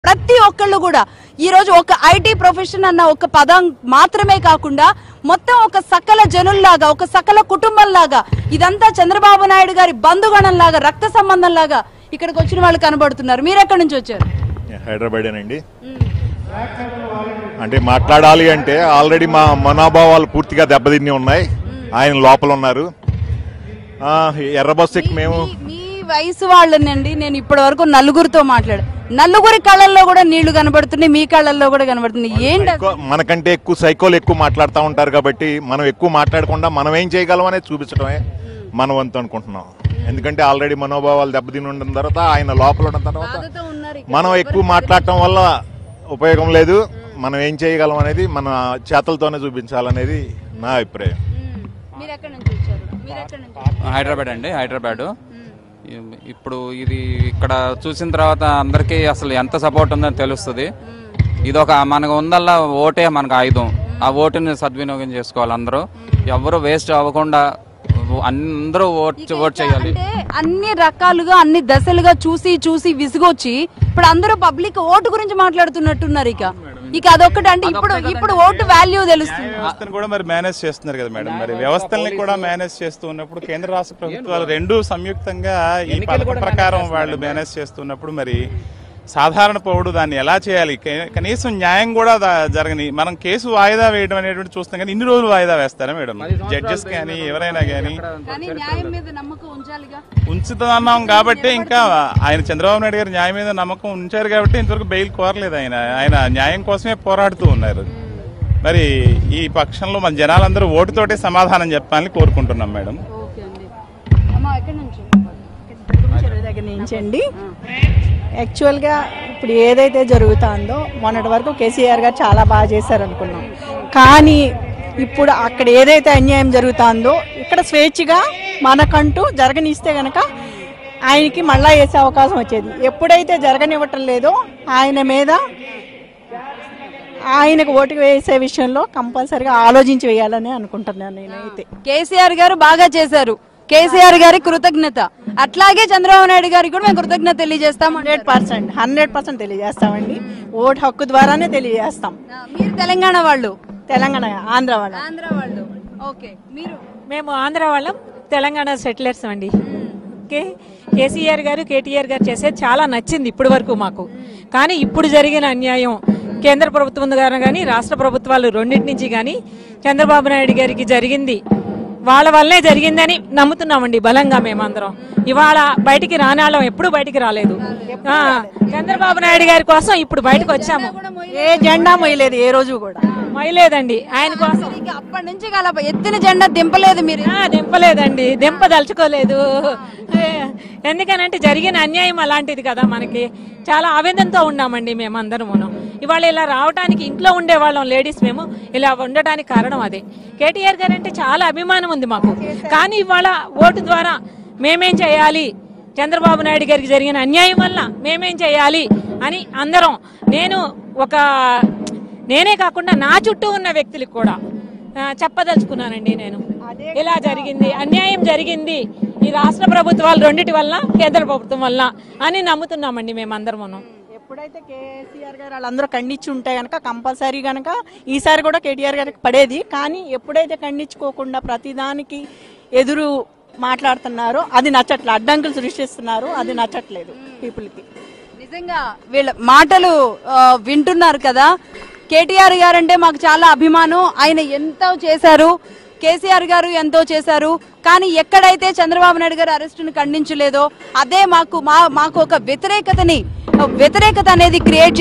ప్రతి ఒక్కళ్ళు కూడా ఈ రోజు ఒక ఐటీ ప్రొఫెషన్ అన్న ఒక పదం మాత్రమే కాకుండా మొత్తం ఒక సకల జనుల్లాగా ఒక సకల కుటుంబంలాగా ఇదంతా చంద్రబాబు నాయుడు గారి బంధుగణం లాగా రక్త సంబంధం లాగా ఇక్కడికి వచ్చిన వాళ్ళు కనబడుతున్నారు మీరు ఎక్కడి నుంచి వచ్చారు హైదరాబాదేనండి అంటే మాట్లాడాలి అంటే ఆల్రెడీ మా మనోభావాలు పూర్తిగా దెబ్బతిని ఉన్నాయి ఆయన లోపల ఉన్నారు ఆ, ఎర్ర బస్ ఎక్కి మేము మీ- మీ వయసు వాళ్ళనండి నేను ఇప్పటి వరకు నలుగురితో మాట్లాడు నలుగురి కళ్ళల్లో కూడా నీళ్లు కనబడుతున్నాయి మీ కళ్ళల్లో కూడా కనబడుతున్నాయి ఏంటి అది? ఎక్కువ- మనకంటే ఎక్కువ సైకోలు ఎక్కువ మాట్లాడుతూ ఉంటారు కాబట్టి మనం ఎక్కువ మాట్లాడకుండా మనం ఏం చేయగలం అనేది చూపించడమే మన వంతు అనుకుంటున్నాం ఎందుకంటే ఆల్రెడీ మనోభావాలు దెబ్బతిని ఉన్న తర్వాత ఆయన లోపల ఉన్న తర్వాత బాధతో ఉన్నారు ఇక్కడ. మనం ఎక్కువ మాట్లాడటం వల్ల ఉపయోగం లేదు మనం ఏం చేయగలం అనేది మన చేతలతోనే చూపించాలనేది నా అభిప్రాయం మ్మ్. మీరు ఎక్కడి నుంచి వచ్చారు మీరు ఎక్కడి నుంచి హైదరాబాద్ అండి హైదరాబాద్ ఇప్పుడు ఇది ఇక్కడ చూసిన తర్వాత అందరికీ అసలు ఎంత సపోర్ట్ ఉందని తెలుస్తుంది ఇది ఒక మనకు ఉందల్లా ఓటే మనకు ఆయుధం ఆ ఓటుని సద్వినియోగం చేసుకోవాలి అందరూ ఎవరు వేస్ట్ అవ్వకుండా అందరూ ఓట్ ఓట్ చేయాలి అంటే అన్ని రకాలుగా అన్ని దశలుగా చూసి చూసి విసుగొచ్చి ఇప్పుడు అందరూ పబ్లిక్ ఓటు గురించి మాట్లాడుతున్నట్టున్నారు ఇక ఇక అదొక్కటి అంటే ఇప్పుడు ఇప్పుడు ఓటు వాల్యూ తెలుస్తుంది వ్యవస్థను కూడా మరి మేనేజ్ చేస్తున్నారు కదా మేడం మరి వ్యవస్థల్ని కూడా మేనేజ్ చేస్తూ ఉన్నప్పుడు కేంద్ర రాష్ట్ర ప్రభుత్వాలు రెండు సంయుక్తంగా ఈ పథకం ప్రకారం వాళ్ళు మేనేజ్ చేస్తున్నప్పుడు మరి సాధారణ పౌరుడు దాన్ని ఎలా చేయాలి కే- కనీసం న్యాయం కూడా దా- జరగని మనం కేసు వాయిదా వేయడం అనేటువంటి చూస్తాం కానీ ఇన్ని రోజులు వాయిదా వేస్తారా మేడం జడ్జెస్ కానీ ఎవరైనా కానీ కానీ న్యాయం మీద నమ్మకం ఉంచాలిగా ఉంచుతున్నాం కాబట్టి ఇంకా ఆయన చంద్రబాబు నాయుడు గారు న్యాయం మీద నమ్మకం ఉంచారు కాబట్టి ఇంతవరకు బెయిల్ కోరలేదు ఆయన ఆయన న్యాయం కోసమే పోరాడుతూ ఉన్నారు మరి ఈ పక్షంలో మన జనాలందరూ ఓటుతోటే సమాధానం చెప్పాలని కోరుకుంటున్నాం మేడం ఓకే అండి అమ్మ ఎక్కడి నుంచి చెరువు దగ్గర నుంచి అండి యాక్చువల్గా ఇప్పుడు ఏదైతే జరుగుతుందో మొన్నటి వరకు కేసీఆర్ గారు చాలా బాగా చేశారు అనుకున్నాం కానీ ఇప్పుడు అక్కడ ఏదైతే అన్యాయం జరుగుతుందో ఇక్కడ స్వేచ్ఛగా మనకంటూ జరగనిస్తే గనక ఆయనకి మళ్ళా వేసే అవకాశం వచ్చేది ఎప్పుడైతే జరగనివ్వటం లేదో ఆయన మీద ఆయనకు ఓటు వేసే విషయంలో కంపల్సరిగా ఆలోచించి వేయాలని అనుకుంటున్నాను నేనైతే కేసీఆర్ గారు బాగా చేశారు కేసీఆర్ గారి కృతజ్ఞత అట్లాగే చంద్రబాబు నాయుడు గారికి కూడా మేము కృతజ్ఞత తెలియజేస్తాం హండ్రెడ్ పర్సెంట్ హండ్రెడ్ పర్సెంట్ తెలియజేస్తామండి ఓటు హక్కు ద్వారానే తెలియజేస్తాం మీరు తెలంగాణ వాళ్ళు తెలంగాణ ఆంధ్ర వాళ్ళ ఆంధ్ర వాళ్ళు ఓకే మీరు మేము ఆంధ్ర వాళ్ళం తెలంగాణ సెటిలర్స్ అండి ఓకే కేసీఆర్ గారు కేటీఆర్ గారు చేసేది చాలా నచ్చింది ఇప్పటి వరకు మాకు కానీ ఇప్పుడు జరిగిన అన్యాయం కేంద్ర ప్రభుత్వం ద్వారా కానీ రాష్ట్ర ప్రభుత్వాలు రెండింటి నుంచి కానీ చంద్రబాబు నాయుడు గారికి జరిగింది వాళ్ళ వల్లే జరిగిందని నమ్ముతున్నామండి బలంగా మేమందరం ఇవాళ బయటికి రానాళ్ళం ఎప్పుడు బయటికి రాలేదు ఆ, చంద్రబాబు నాయుడు గారి కోసం ఇప్పుడు బయటకు వచ్చాము ఏ జెండా మొయ్యలేదు ఏ రోజు కూడా మొయలేదండి ఆయన కోసం ఇక అప్పటి నుంచి గల ఎత్తిన జెండా దింపలేదు మీరు ఆ, దింపలేదండి దింపదలుచుకోలేదు ఏ, ఎందుకనంటే జరిగిన అన్యాయం అలాంటిది కదా మనకి చాలా ఆవేదనతో ఉన్నామండి మేమందరమును ఇవాళ ఇలా రావడానికి ఇంట్లో ఉండేవాళ్ళం లేడీస్ మేము ఇలా ఉండటానికి కారణం అదే కేటీఆర్ గారు అంటే చాలా అభిమానం ఉంది మాకు కానీ ఇవాళ ఓటు ద్వారా మేమేం చేయాలి చంద్రబాబు నాయుడు గారికి జరిగిన అన్యాయం వల్ల మేమేం చేయాలి అని అందరం నేను ఒక నేనే కాకుండా నా చుట్టూ ఉన్న వ్యక్తులకు కూడా ఆ, చెప్పదలుచుకున్నానండి నేను ఇలా జరిగింది అన్యాయం జరిగింది ఈ రాష్ట్ర ప్రభుత్వాలు రెండిటి వల్ల కేంద్ర ప్రభుత్వం వల్ల అని నమ్ముతున్నామండి మేమందరమును ఎప్పుడైతే కేసీఆర్ గారు వాళ్ళందరూ ఖండించి ఉంటే గనక కంపల్సరీ గనక ఈసారి కూడా కేటీఆర్ గారికి పడేది కానీ ఎప్పుడైతే ఖండించుకోకుండా ప్రతిదానికి ఎదురు మాట్లాడుతున్నారో అది నచ్చట్లేదు అడ్డంకులు సృష్టిస్తున్నారు అది నచ్చట్లేదు పీపుల్కి నిజంగా వీళ్ళ మాటలు ఆ, వింటున్నారు కదా కేటీఆర్ గారు అంటే మాకు చాలా అభిమానం ఆయన ఎంతో చేశారు కేసీఆర్ గారు ఎంతో చేశారు కానీ ఎక్కడైతే చంద్రబాబు నాయుడు గారు అరెస్టును ఖండించలేదో అదే మాకు మా మాకు ఒక వ్యతిరేకతని వ్యతిరేకత అనేది క్రియేట్